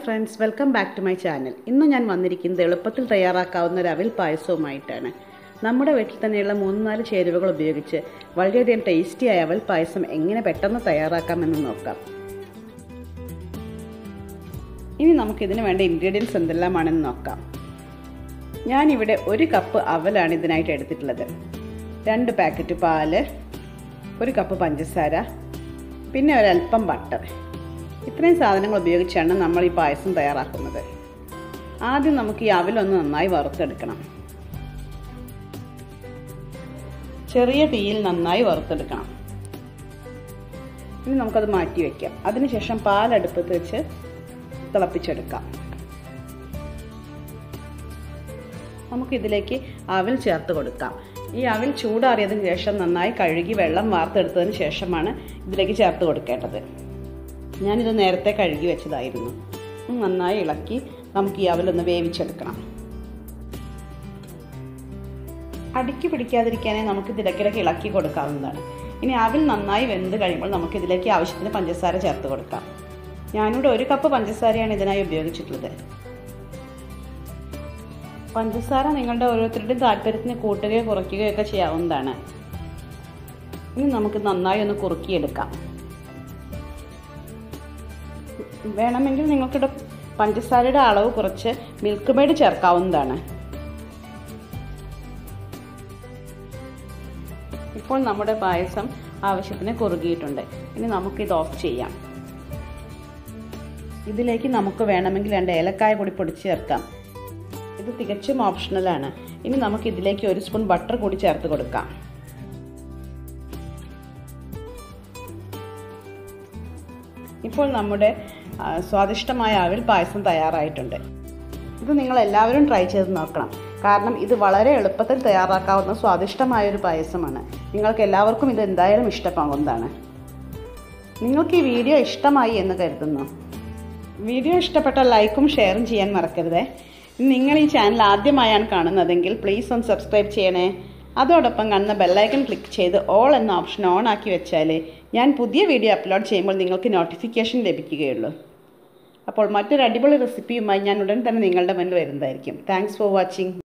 friends welcome back to my channel ഇന്ന് ഞാൻ വന്നിരിക്കുന്നത് എളുപ്പത്തിൽ തയ്യാറാക്കാവുന്ന ഒരു അവിൽ പായസവുമായിട്ടാണ് നമ്മുടെ വീട്ടിൽ തന്നെയുള്ള മൂന്ന് നാല് ചേരുവകൾ ഉപയോഗിച്ച് വളരെയധികം ടേസ്റ്റിയായ അവൽ പായസം എങ്ങനെ പെട്ടെന്ന് തയ്യാറാക്കാമെന്ന് നോക്കാം ഇനി നമുക്കിതിന് വേണ്ട ഇൻഗ്രീഡിയൻസ് എന്തെല്ലാമാണെന്ന് നോക്കാം ഞാനിവിടെ ഒരു കപ്പ് അവലാണ് ഇതിനായിട്ട് എടുത്തിട്ടുള്ളത് രണ്ട് പാക്കറ്റ് പാല് ഒരു കപ്പ് പഞ്ചസാര പിന്നെ ഒരല്പം ബട്ടർ ഇത്രയും സാധനങ്ങൾ ഉപയോഗിച്ചാണ് നമ്മൾ ഈ പായസം തയ്യാറാക്കുന്നത് ആദ്യം നമുക്ക് ഈ അവിലൊന്ന് നന്നായി വറുത്തെടുക്കണം ചെറിയ തീയിൽ നന്നായി വറുത്തെടുക്കണം ഇനി നമുക്കത് മാറ്റി വയ്ക്കാം അതിനുശേഷം പാലടുപ്പത്ത് വെച്ച് തിളപ്പിച്ചെടുക്കാം നമുക്കിതിലേക്ക് അവിൽ ചേർത്ത് കൊടുക്കാം ഈ അവിൽ ചൂടാറിയതിന് ശേഷം നന്നായി കഴുകി വെള്ളം വാർത്തെടുത്തതിന് ശേഷമാണ് ഇതിലേക്ക് ചേർത്ത് കൊടുക്കേണ്ടത് ഞാനിത് നേരത്തെ കഴുകി വെച്ചതായിരുന്നു നന്നായി ഇളക്കി നമുക്ക് ഈ അവലൊന്ന് വേവിച്ചെടുക്കണം അടുക്കി പിടിക്കാതിരിക്കാനേ നമുക്ക് ഇതിടയ്ക്കിടയ്ക്ക് ഇളക്കി കൊടുക്കാവുന്നതാണ് ഇനി അവിൽ നന്നായി വെന്ത് കഴിയുമ്പോൾ നമുക്ക് ഇതിലേക്ക് ആവശ്യത്തിന് പഞ്ചസാര ചേർത്ത് കൊടുക്കാം ഞാനിവിടെ ഒരു കപ്പ് പഞ്ചസാരയാണ് ഇതിനായി ഉപയോഗിച്ചിട്ടുള്ളത് പഞ്ചസാര നിങ്ങളുടെ ഓരോരുത്തരുടെയും താല്പര്യത്തിന് കൂട്ടുകയോ കുറയ്ക്കുകയോ ഒക്കെ ചെയ്യാവുന്നതാണ് ഇനി നമുക്ക് നന്നായി ഒന്ന് കുറുക്കിയെടുക്കാം വേണമെങ്കിൽ നിങ്ങൾക്കിവിടെ പഞ്ചസാരയുടെ അളവ് കുറച്ച് മിൽക്ക് മെയ്ഡ് ചേർക്കാവുന്നതാണ് ഇപ്പോൾ നമ്മുടെ പായസം ആവശ്യത്തിന് കുറുകിയിട്ടുണ്ട് ഇനി നമുക്കിത് ഓഫ് ചെയ്യാം ഇതിലേക്ക് നമുക്ക് വേണമെങ്കിൽ രണ്ട് ഏലക്കായ കൂടി പൊടിച്ച് ചേർക്കാം ഇത് തികച്ചും ഓപ്ഷണലാണ് ഇനി നമുക്ക് ഇതിലേക്ക് ഒരു സ്പൂൺ ബട്ടർ കൂടി ചേർത്ത് കൊടുക്കാം ഇപ്പോൾ നമ്മുടെ സ്വാദിഷ്ടമായ അവിൽ പായസം തയ്യാറായിട്ടുണ്ട് ഇത് നിങ്ങൾ എല്ലാവരും ട്രൈ ചെയ്ത് നോക്കണം കാരണം ഇത് വളരെ എളുപ്പത്തിൽ തയ്യാറാക്കാവുന്ന സ്വാദിഷ്ടമായ ഒരു പായസമാണ് നിങ്ങൾക്ക് എല്ലാവർക്കും ഇത് എന്തായാലും ഇഷ്ടമാകുന്നതാണ് നിങ്ങൾക്ക് ഈ വീഡിയോ ഇഷ്ടമായി എന്ന് കരുതുന്നു വീഡിയോ ഇഷ്ടപ്പെട്ട ലൈക്കും ഷെയറും ചെയ്യാൻ മറക്കരുതേ നിങ്ങൾ ഈ ചാനൽ ആദ്യമായാണ് കാണുന്നതെങ്കിൽ പ്ലീസ് ഒന്ന് സബ്സ്ക്രൈബ് ചെയ്യണേ അതോടൊപ്പം കാണുന്ന ബെല്ലൈക്കൺ ക്ലിക്ക് ചെയ്ത് ഓൾ എന്ന ഓപ്ഷൻ ഓൺ ആക്കി വെച്ചാൽ ഞാൻ പുതിയ വീഡിയോ അപ്ലോഡ് ചെയ്യുമ്പോൾ നിങ്ങൾക്ക് നോട്ടിഫിക്കേഷൻ ലഭിക്കുകയുള്ളൂ അപ്പോൾ മറ്റൊരു അടിപൊളി റെസിപ്പിയുമായി ഞാൻ ഉടൻ തന്നെ നിങ്ങളുടെ മുന്നിൽ വരുന്നതായിരിക്കും താങ്ക്സ് ഫോർ വാച്ചിങ്